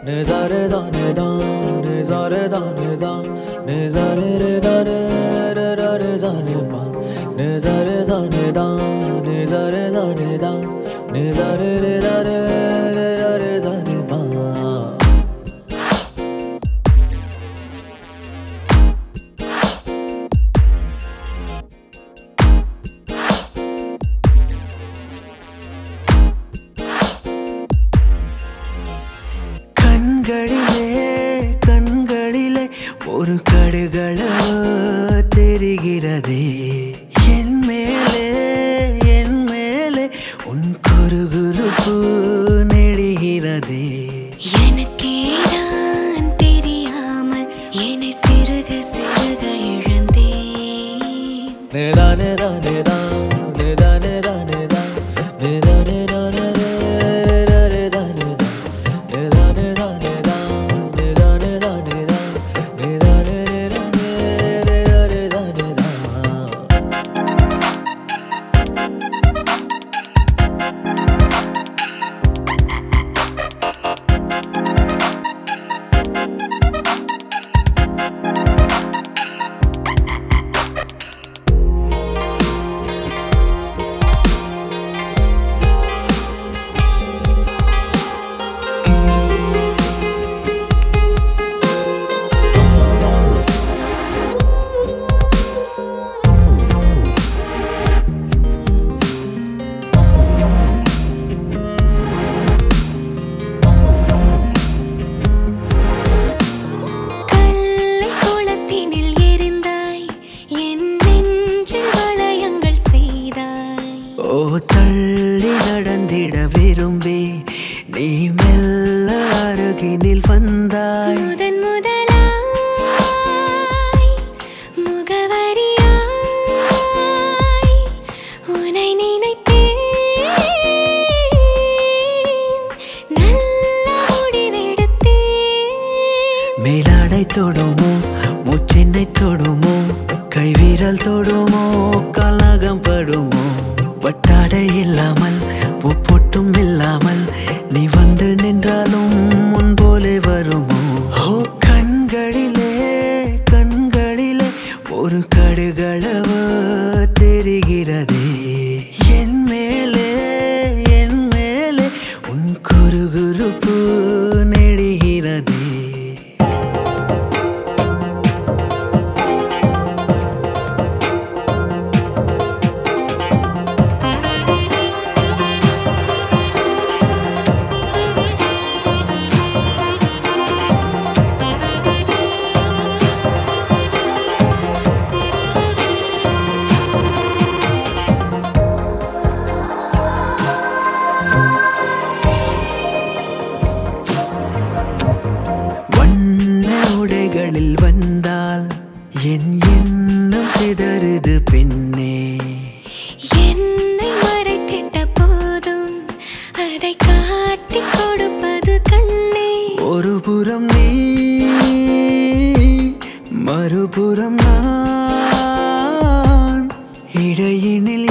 நிசாரே தானே தான் நிசாரே தானே தான் நிசாரே ரே தானே ரே ரே ரே தானே பா நிசாரே தானே தான் நிசாரே தானே தான் நிசாரே ரே தானே ரே ரே ரே தானே பா கண்களிலே கண்களிலே ஒரு கடுகளவோ தெரிகிறதே என் மேலே என் மேலே உன் குறுகுறுப்பு நெடுகிறதே எனக்கேதான் தெரியாமல் என்னை சிறுக சிறுக இழந்தேன் நிதானே தானே தான் நிதானே தானே தான் நிதானே தானே ரே ரே ரே ரே தானே தான் நிதானே தானே தான் நிதானே தானே தான் நிதானே ரே ரே ரே ரே ரே தானே தான் கல்லை குளத்தினில் எரிந்தாய் என் நெஞ்சில் வளையங்கள் செய்தாய் ஓ தள்ளி நடந்திட விரும்பி நீ மெல்ல அருகினில் வந்தாய் முதன் முதலாய் முகவரியாய் உனை நினைத்தேன் நல்ல முடிவெடுத்தேன் மேலாடை தொடுமோ முச்சென்னை தொடுமோ கைவிரல் தொடுமோ கலகம் படுமோ பட்டாடை இல்லாமல் பூப்பொட்டும் இல்லாமல் நீ வந்து நின்றாலும் முன் போலே வருமோ ஓ கண்களிலே கண்களிலே ஒரு கடுகளவு தெரிகிறதே என் மேலே என் மேலே உன் குறுகுறுப்பு நெடுகிறதே வண்ண உடைகளில் வந்தால் என் எண்ணம் சிதறுது பெண்ணே என்னை மறைத்திட்ட போதும் அதை காட்டிக் கொடுப்பது கண்ணே ஒரு புறம் நீ மறுபுறம் நான் இடையினில்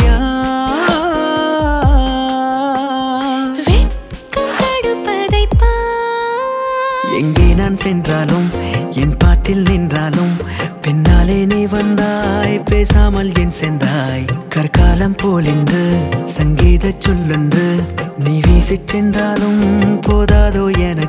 யார் வெட்கம் தடுப்பதை பார் எங்கே நான் சென்றாலும் என் பாட்டில் நின்றாலும் பின்னாலே நீ வந்தாய் பேசாமல் என் சென்றாய் கற்காலம் போலென்று சங்கீத சொல்லென்று நீ வீசிச் சென்றாலும் போதாதோ என